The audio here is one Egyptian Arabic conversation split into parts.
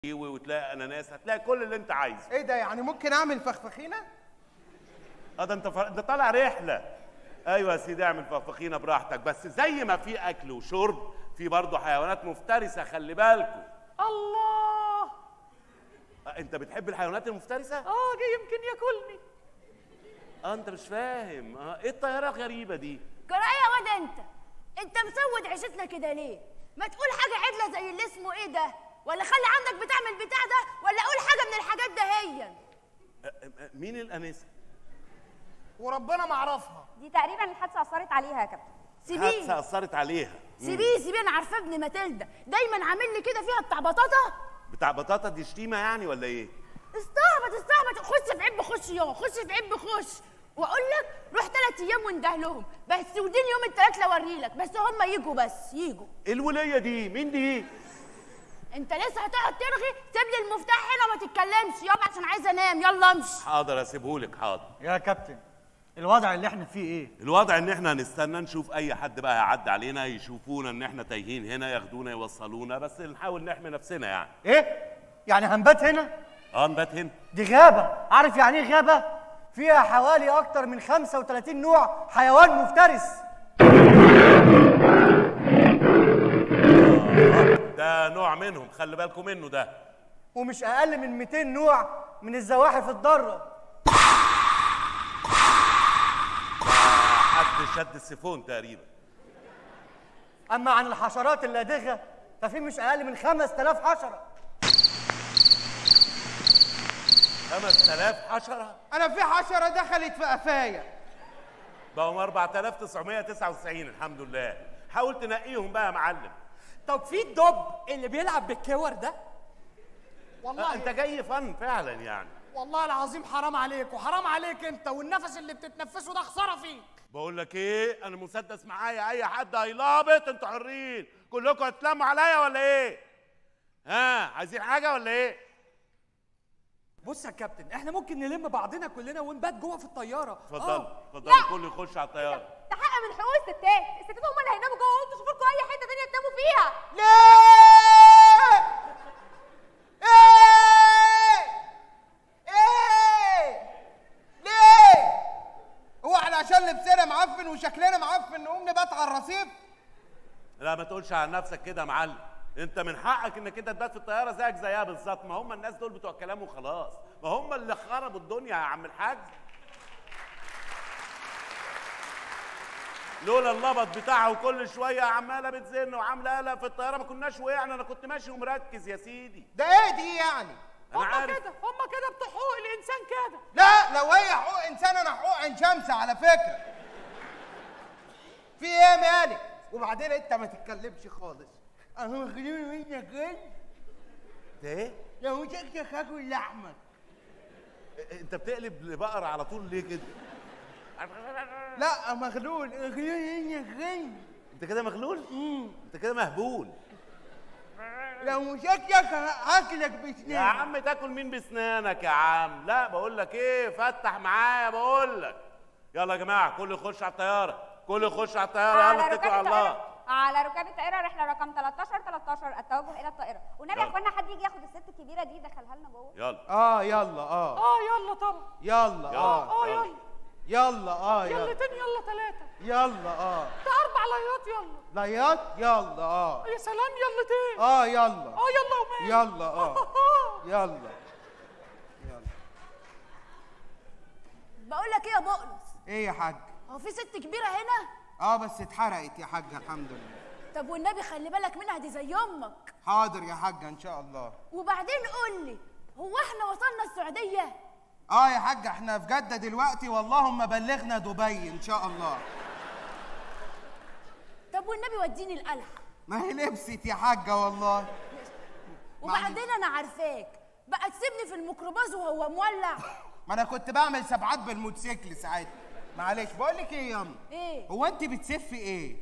كيوي وتلاقي اناناس هتلاقي كل اللي انت عايزه ايه ده يعني ممكن اعمل فخفخينه اه ده انت ف... ده طالع رحله ايوه يا سيدي اعمل فخفخينه براحتك بس زي ما في اكل وشرب في برضه حيوانات مفترسه خلي بالكم الله آه، انت بتحب الحيوانات المفترسه اه جاي يمكن ياكلني اه انت مش فاهم اه ايه الطياره الغريبه دي جرايه يا واد انت انت مسود عيشتنا كده ليه ما تقول حاجه عدله زي اللي اسمه ايه ده ولا خلي عندك بتاع من البتاع ده ولا قول حاجه من الحاجات ده هي آه، آه، مين الانسه وربنا ما اعرفها دي تقريبا الحادثه اثرت عليها يا كابتن سيبيه حادثه اثرت عليها سيبيه سيبيه انا عارفه ابن ماتيلدا دايما عامل لي كده فيها بتاع بطاطا بتاع بطاطا دي شتيمه يعني ولا ايه استهبط استهبط خش في عب خش يا خش في عب خش واقول لك روح ثلاث ايام وانده لهم بس ودين يوم الثلاث لو اوريلك بس هم يجوا بس يجوا ايه الوليه دي مين دي انت لسه هتقعد ترغي سيب لي المفتاح هنا وما تتكلمش يلا عشان عايزه انام يلا امشي حاضر اسيبهولك حاضر يا كابتن الوضع اللي احنا فيه ايه الوضع ان احنا هنستنى نشوف اي حد بقى هيعدي علينا يشوفونا ان احنا تايهين هنا ياخدونا يوصلونا بس نحاول نحمي نفسنا يعني ايه يعني هنبات هنا اه نبات هنا دي غابه عارف يعني ايه غابه فيها حوالي اكتر من 35 نوع حيوان مفترس ده نوع منهم خلي بالكم منه ده ومش اقل من 200 نوع من الزواحف الضاره حد شد السيفون تقريبا اما عن الحشرات اللادغه ففي مش اقل من 5000 حشره 5000 حشره انا في حشره دخلت في قفايا بقوا 4999 الحمد لله حاول تنقيهم بقى يا معلم طب في الدب اللي بيلعب بالكور ده آه والله انت جاي فن فعلا يعني والله العظيم حرام عليك وحرام عليك انت والنفس اللي بتتنفسه ده خساره فيك بقول لك ايه انا مسدس معايا اي حد هيلابط انتوا حرين كلكم هتلموا عليا ولا ايه ها عايزين حاجه ولا ايه بص يا كابتن احنا ممكن نلم بعضنا كلنا ونبات جوه في الطياره اتفضل آه. اتفضل الكل يخش على الطياره ده حق من حقوق الستات الستات هم اللي هيناموا جوه وانتوا شوفوا لكم اي حته تانيه تناموا فيها ليه ايه ايه ليه هو احنا عشان لبسنا معفن وشكلنا معفن نقوم نبات على الرصيف لا ما تقولش عن نفسك كده يا معلم انت من حقك انك انت تبات في الطياره زيك زيها بالظبط ما هم الناس دول بتوع كلام وخلاص ما هم اللي خربوا الدنيا يا عم الحاج لولا اللبط بتاعها وكل شويه عماله بتزن وعامله قلق في الطياره ما كناش وقعنا انا كنت ماشي ومركز يا سيدي ده ايه دي يعني انا هم عارف كده هم كده بتوع حقوق الانسان كده لا لو هي حقوق انسان انا حقوق عين شمس على فكره في ايه مالك وبعدين انت ما تتكلمش خالص اهو خليني منك كده ده ايه لو شكلك هاكل لحمك انت بتقلب لبقر على طول ليه كده لا مغلول خليني منك كده انت كده مغلول انت كده مهبول لو شكلك هاكلك يا بسنان عم تاكل مين بسنانك يا عم لا بقول لك ايه فتح معايا بقول لك يلا يا جماعه كل يخش على الطياره كل يخش على الطياره يلا اتكلوا على الله الطائرة على ركاب الطائرة رحلة رقم 13 13 التوجه إلى الطائرة والنبي يا يلا. اخوانا حد يجي ياخد الست الكبيرة دي يدخلها لنا جوه يلا اه يلا اه اه يلا طبعا يلا اه اه يلا يلا اه يلا يلا تاني يلا ثلاثة يلا اه ده أربع ليات يلا ليات يلا اه يا سلام يلا تاني اه يلا اه يلا ومال يلا اه يلا يلا بقول لك ايه يا بقلص ايه يا حاج هو في ست كبيره هنا اه بس اتحرقت يا حاج الحمد لله طب والنبي خلي بالك منها دي زي امك حاضر يا حاج ان شاء الله وبعدين قول لي هو احنا وصلنا السعوديه اه يا حاج احنا في جده دلوقتي واللهم بلغنا دبي ان شاء الله طب والنبي وديني القلعه ما هي لبست يا حاجه والله وبعدين انا عارفاك بقى تسيبني في الميكروباص وهو مولع ما انا كنت بعمل سبعات بالموتوسيكل ساعتها معلش بقول لك ايه ياما ايه هو انت بتسفي ايه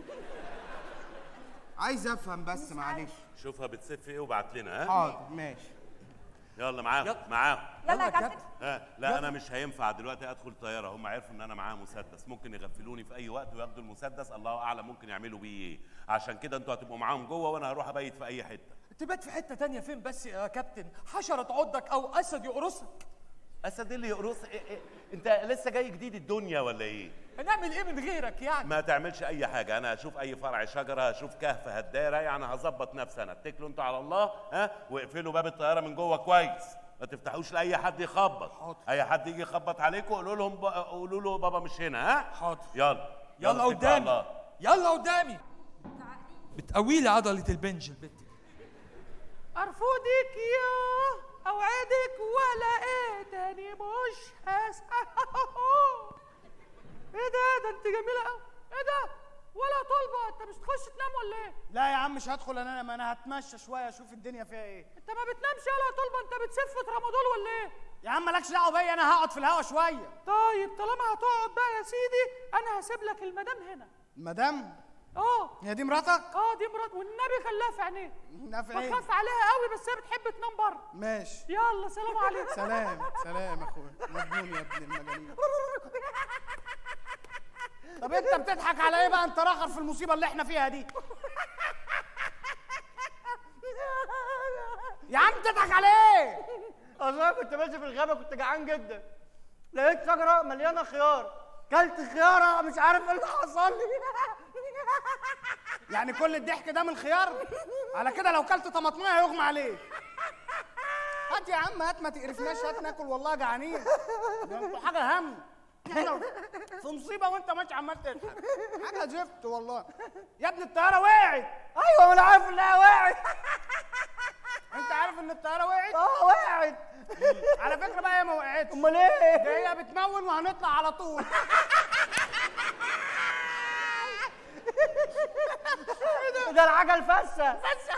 عايز افهم بس معلش شوفها بتسف ايه وبعت لنا ها حاضر ماشي يلا معاهم يلا. معاهم يلا يا كابتن ها لا انا مش هينفع دلوقتي ادخل الطياره هم عرفوا ان انا معايا مسدس ممكن يغفلوني في اي وقت وياخدوا المسدس الله اعلم ممكن يعملوا بيه ايه عشان كده انتوا هتبقوا معاهم جوه وانا هروح ابيت في اي حته تبات في حته تانية فين بس يا كابتن حشره تعضك او اسد يقرصك اسد اللي يقرص إيه إيه؟ انت لسه جاي جديد الدنيا ولا ايه هنعمل ايه من غيرك يعني ما تعملش اي حاجه انا هشوف اي فرع شجره هشوف كهف هداره يعني هظبط نفسي انا اتكلوا انتوا على الله ها واقفلوا باب الطياره من جوه كويس ما تفتحوش لاي حد يخبط حاضر. اي حد يجي يخبط عليكم قولوا لهم ب... قولوا له بابا مش هنا ها حاضر. يلا يلا اتكلوا على قدامي الله. يلا قدامي بتقوي لي عضله البنج البت دي. ارفضك يا اوعدك ولا ايه تاني مش هس ايه ده ده انت جميله قوي ايه ده ولا طلبه انت مش تخش تنام ولا ايه لا يا عم مش هدخل انام انا هتمشى شويه اشوف الدنيا فيها ايه انت ما بتنامش يلا يا طلبه انت بتسف ترامادول ولا ايه يا عم مالكش دعوه بيا انا هقعد في الهوا شويه طيب طالما هتقعد بقى يا سيدي انا هسيب لك المدام هنا مدام اه هي دي مراتك اه دي مرات والنبي خلاها في عينيه نافع ايه بخاف عليها قوي بس هي بتحب تنام بره ماشي يلا سلام عليكم سلام سلام يا اخويا مجنون يا ابن المجانين طب انت بتضحك على ايه بقى انت راخر في المصيبه اللي احنا فيها دي يا عم تضحك على ايه اصل انا كنت ماشي في الغابه كنت جعان جدا لقيت شجره مليانه خيار كلت خياره مش عارف ايه اللي حصل لي يعني كل الضحك ده من الخيار على كده لو كلت طماطميه هيغمى عليك هات يا عم هات ما تقرفناش هات ناكل والله جعانين ده انتوا حاجه هم احنا في مصيبه وانت ماشي عمال تضحك حاجه زفت والله يا ابني الطياره وقعت ايوه ما انا عارف انها وقعت انت عارف ان الطياره وقعت اه وقعت على فكره بقى هي ما وقعتش امال ايه ده هي بتمون وهنطلع على طول ده العجل فسه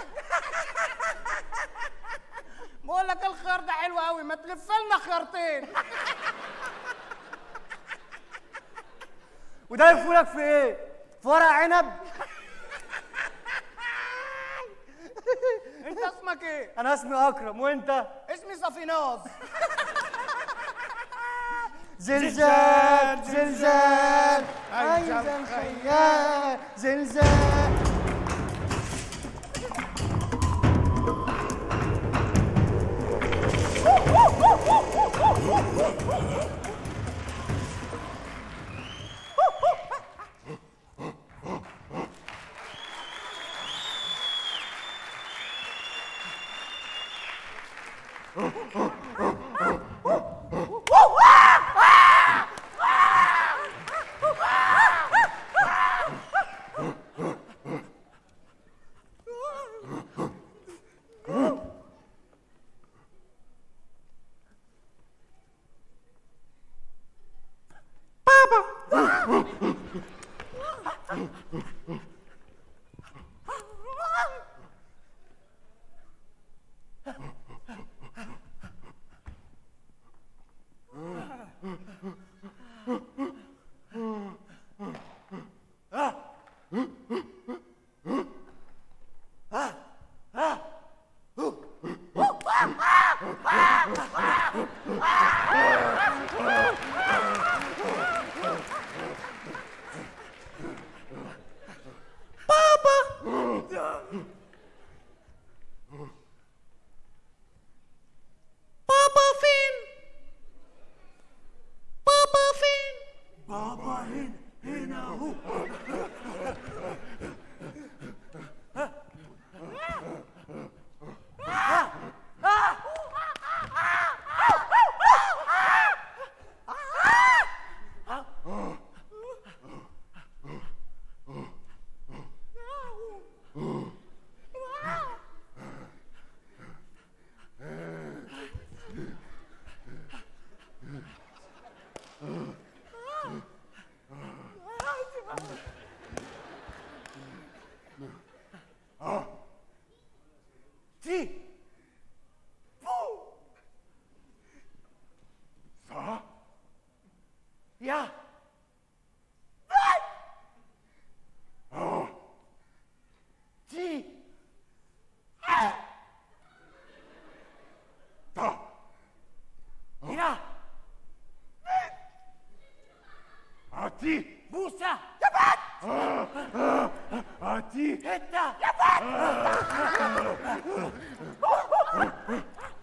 بقول لك الخيار ده حلو قوي ما تلف لنا خيارتين وده يفولك في ايه في ورق عنب انت اسمك ايه انا اسمي اكرم وانت اسمي صفيناز زلزال زلزال عايزة عايزة خيال زلزال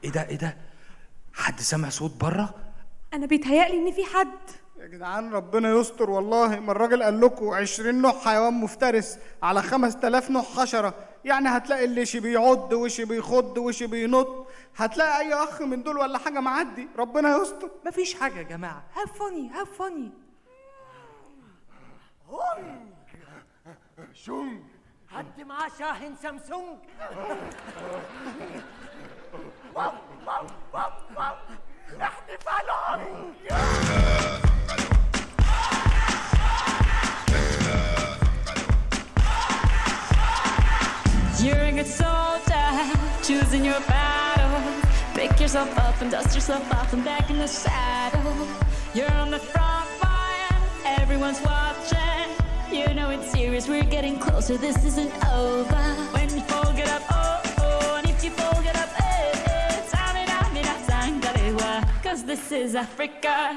ايه ده ايه ده حد سمع صوت بره انا بيتهيألي ان في حد يا جدعان ربنا يستر والله ما الراجل قال لكم 20 نوع حيوان مفترس على 5000 نوع حشره يعني هتلاقي اللي شي بيعض وشي بيخض وشي بينط هتلاقي اي اخ من دول ولا حاجه معدي ربنا يستر مفيش حاجه يا جماعه هاف فاني هاف فاني حد معاه شاحن سامسونج You're a good soldier, choosing your battle. Pick yourself up and dust yourself off and back in the saddle. You're on the front line, everyone's watching. You know it's serious, we're getting closer, this isn't over. When you fall, get up, oh, oh, and if you fall, get up, eh, eh. Tamina, mina, sangalewa, cause this is Africa.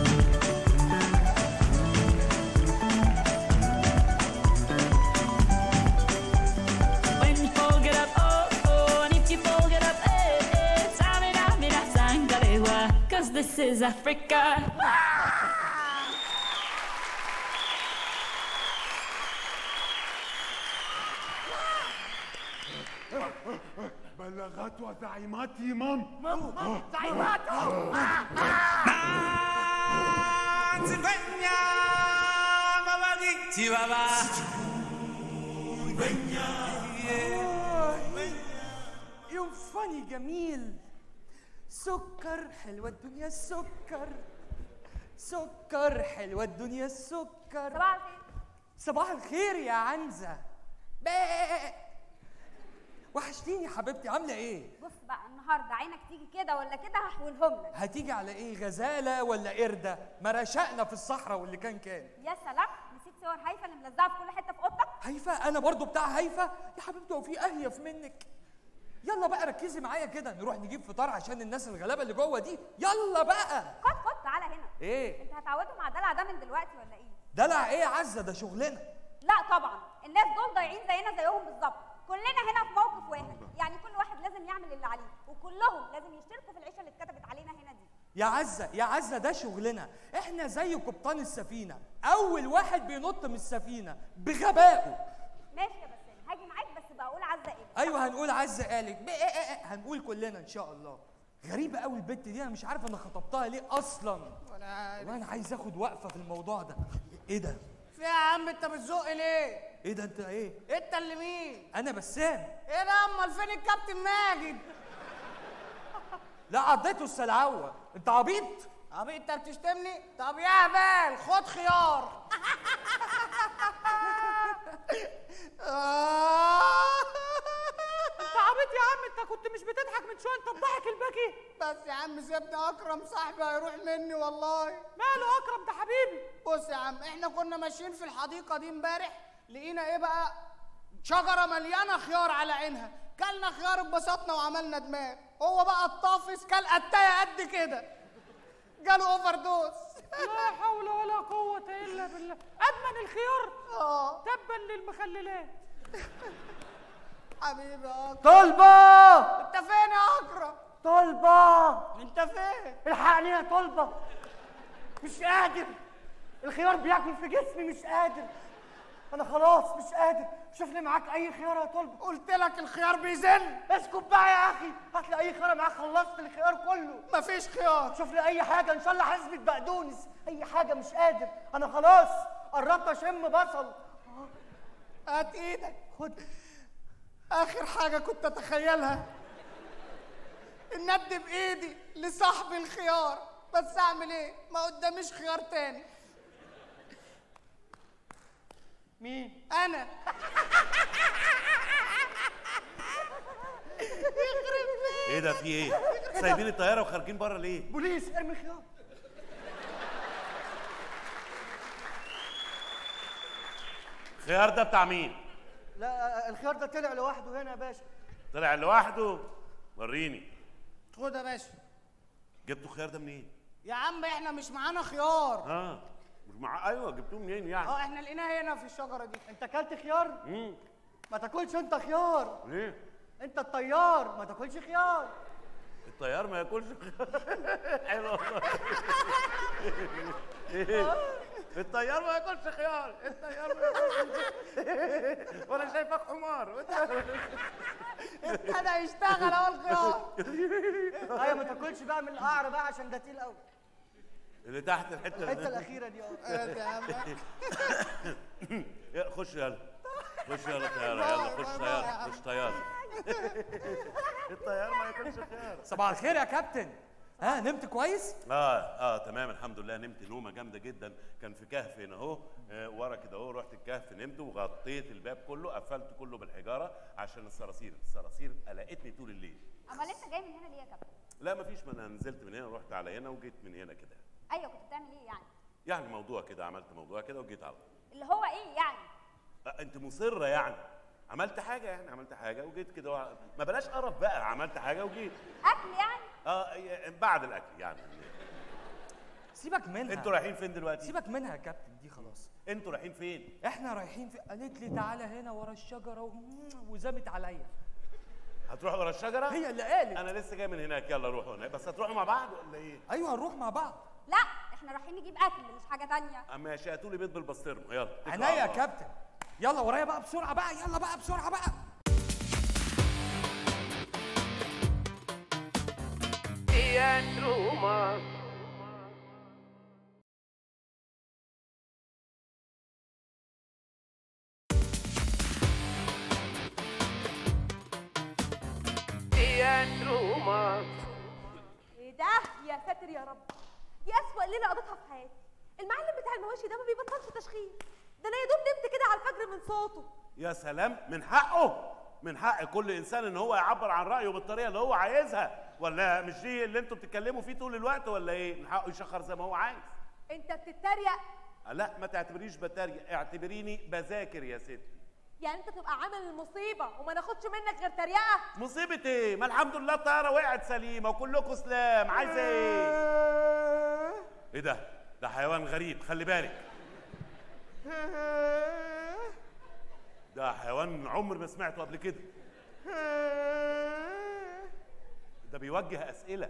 When you fall, get up, oh, oh, and if you fall, get up, eh, eh. Tamina, mina, sangalewa, cause this is Africa. بلاغات وزعيمات إمام يوم فاني جميل سكر حلوة الدنيا السكر سكر حلوة الدنيا السكر صباح الخير صباح الخير يا عنزة بقى. وحشتيني يا حبيبتي عاملة ايه؟ بص بقى النهارده عينك تيجي كده ولا كده هحولهم لك هتيجي على ايه غزالة ولا قردة؟ ما رشقنا في الصحراء واللي كان كان يا سلام نسيت صور هيفا اللي ملزقه في كل حته في اوضتك هيفا انا برضو بتاع هيفا يا حبيبتي هو في اهيف منك يلا بقى ركزي معايا كده نروح نجيب فطار عشان الناس الغلابه اللي جوه دي يلا بقى خد خد تعالى هنا ايه انت هتعودهم على الدلع ده من دلوقتي ولا ايه دلع ايه يا عزه ده شغلنا لا طبعا الناس دول ضايعين زينا زيهم بالظبط كلنا هنا في موقف واحد يعني كل واحد لازم يعمل اللي عليه وكلهم لازم يشتركوا في العيشه اللي اتكتبت علينا هنا دي يا عزه يا عزه ده شغلنا احنا زي قبطان السفينه اول واحد بينط من السفينه بغبائه ماشي يا بسام هاجي معاك بس بقول عزه ايه ايوه هنقول عزه قالت بقى إيه إيه إيه هنقول كلنا ان شاء الله غريبه قوي البت دي انا مش عارف انا خطبتها ليه اصلا والله انا عايز اخد وقفه في الموضوع ده ايه ده في يا عم انت بتزق ليه ايه ده انت ايه انت اللي مين انا بسام ايه ده امال فين الكابتن ماجد لا عضيته السلعوه انت عبيط عبيط انت بتشتمني طب يا هبال خد خيار انت عبيط يا عم انت كنت مش بتضحك من شويه انت بضحك البكي بس يا عم سيبني اكرم صاحبي هيروح مني والله ماله اكرم ده حبيبي بص يا عم احنا كنا ماشيين في الحديقه دي امبارح لقينا ايه بقى شجره مليانه خيار على عينها كلنا خيار اتبسطنا وعملنا دماغ هو بقى الطافس كل قتايه قد كده جاله اوفر دوز لا حول ولا قوه الا بالله ادمن الخيار اه تبا للمخللات حبيبي يا اكرم طلبة انت فين يا اكرم طلبة انت فين الحقني يا طلبة مش قادر الخيار بياكل في جسمي مش قادر انا خلاص مش قادر شوف لي معاك اي خيار يا طلبة قلت لك الخيار بيزن اسكت بقى يا اخي هات لي اي خيار معاك خلصت الخيار كله مفيش خيار شوف لي اي حاجه ان شاء الله حزمه بقدونس اي حاجه مش قادر انا خلاص قربت اشم بصل هات ايدك خد اخر حاجه كنت اتخيلها ان ادي بايدي لصاحب الخيار بس اعمل ايه ما قداميش خيار تاني مين انا ايه ده في ايه سايبين الطياره وخارجين بره ليه بوليس ارمي خيار الخيار ده بتاع مين لا الخيار ده طلع لوحده هنا يا باشا طلع لوحده وريني خد يا باشا جبتوا الخيار ده منين يا عم احنا مش معانا خيار اه مش مع ايوه جبتوه منين يعني اه احنا لقيناه هنا في الشجره دي انت اكلت خيار امم ما تاكلش انت خيار ليه انت الطيار ما تاكلش خيار الطيار ما ياكلش خيار حلو والله إيه؟ الطيار ما ياكلش خيار الطيار ما ياكلش وانا شايفك حمار وأنت- ابتدى يشتغل اهو الخيار ايوه ما تاكلش بقى من القعر بقى عشان ده تقيل قوي اللي تحت الحته الحته الاخيره دي اه يا عم يا خش يلا خش يلا طيارة يلا خش طيارة خش طيارة الطيار ما ياكلش خيار صباح الخير يا كابتن ها نمت كويس اه اه تمام الحمد لله نمت نومه جامده جدا كان في كهف هنا اهو آه ورا كده اهو رحت الكهف نمت وغطيت الباب كله قفلت كله بالحجاره عشان الصراصير الصراصير قلقتني طول الليل امال انت جاي من هنا ليه يا كابتن لا مفيش ما انا نزلت من هنا ورحت على هنا وجيت من هنا كده ايوه كنت بتعمل ايه يعني يعني موضوع كده عملت موضوع كده وجيت على طول. اللي هو ايه يعني آه انت مصره يعني عملت حاجه يعني عملت حاجه وجيت كده وع- ما بلاش قرف بقى عملت حاجه وجيت اكل يعني اه ي- بعد الاكل يعني سيبك منها انتوا رايحين فين دلوقتي سيبك منها يا كابتن دي خلاص انتوا رايحين فين احنا رايحين في قالت لي تعالى هنا ورا الشجره و... وزمت عليا هتروحوا ورا الشجره هي اللي قالت انا لسه جاي من هناك يلا روحوا هناك بس هتروحوا مع بعض ولا ايه ايوه هنروح مع بعض لا احنا رايحين نجيب اكل مش حاجه تانية اما يا شاتوا لي بيض بالبسطرمه يلا اتكلوا عينيا على يا الله. كابتن يلا ورايا بقى بسرعه بقى يلا بقى بسرعه بقى ايه ده يا ساتر يا رب دي اسوأ ليله قضيتها في حياتي المعلم بتاع المواشي ده ما بيبطلش تشخيص ده انا يا دوب نمت كده على الفجر من صوته يا سلام من حقه من حق كل انسان ان هو يعبر عن رايه بالطريقه اللي هو عايزها ولا مش دي اللي انتوا بتتكلموا فيه طول الوقت ولا ايه من حقه يشخر زي ما هو عايز انت بتتريق لا ما تعتبريش بتريق اعتبريني بذاكر يا ستي يعني انت تبقى عامل المصيبه وما ناخدش منك غير تريقه مصيبة ايه؟ ما الحمد لله الطيارة وقعت سليمة وكلكم سلام، عايزة ايه؟ ايه ده؟ ده حيوان غريب خلي بالك. ده حيوان عمر ما سمعته قبل كده. ده بيوجه أسئلة.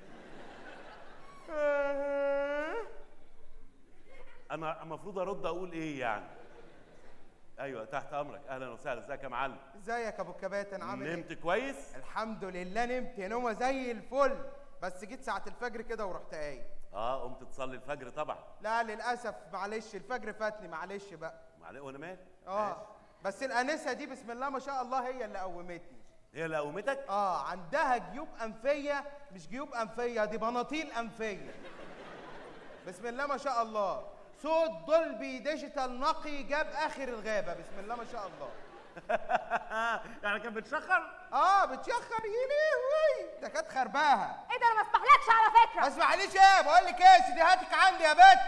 أنا المفروض أرد أقول إيه يعني؟ أيوه تحت أمرك، أهلا وسهلا، إزيك يا معلم؟ ازيك يا ابو الكباتن عامل ايه؟ نمت كويس؟ الحمد لله نمت نومه زي الفل بس جيت ساعة الفجر كده ورحت قايم اه قمت تصلي الفجر طبعا لا للأسف معلش الفجر فاتني معلش بقى معلش وانا مالي اه بس الأنسة دي بسم الله ما شاء الله هي اللي قومتني هي اللي قومتك اه عندها جيوب أنفية مش جيوب أنفية دي بناطيل أنفية بسم الله ما شاء الله صوت دولبي ديجيتال نقي جاب آخر الغابة بسم الله ما شاء الله يعني كانت بتشخر اه بتشخر يا لهوي ده كانت خرباها ايه ده انا ما اسمحلكش على فكره ما اسمعليش ايه بقول لك ايه سيديهاتك عندي يا بت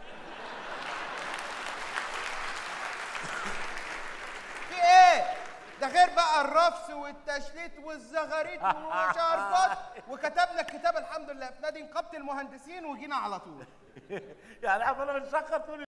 في ايه ده غير بقى الرفس والتشليت والزغاريت وشربات وكتبنا الكتاب الحمد لله في نادي نقابه المهندسين وجينا على طول يعني عارف انا بتشخر طول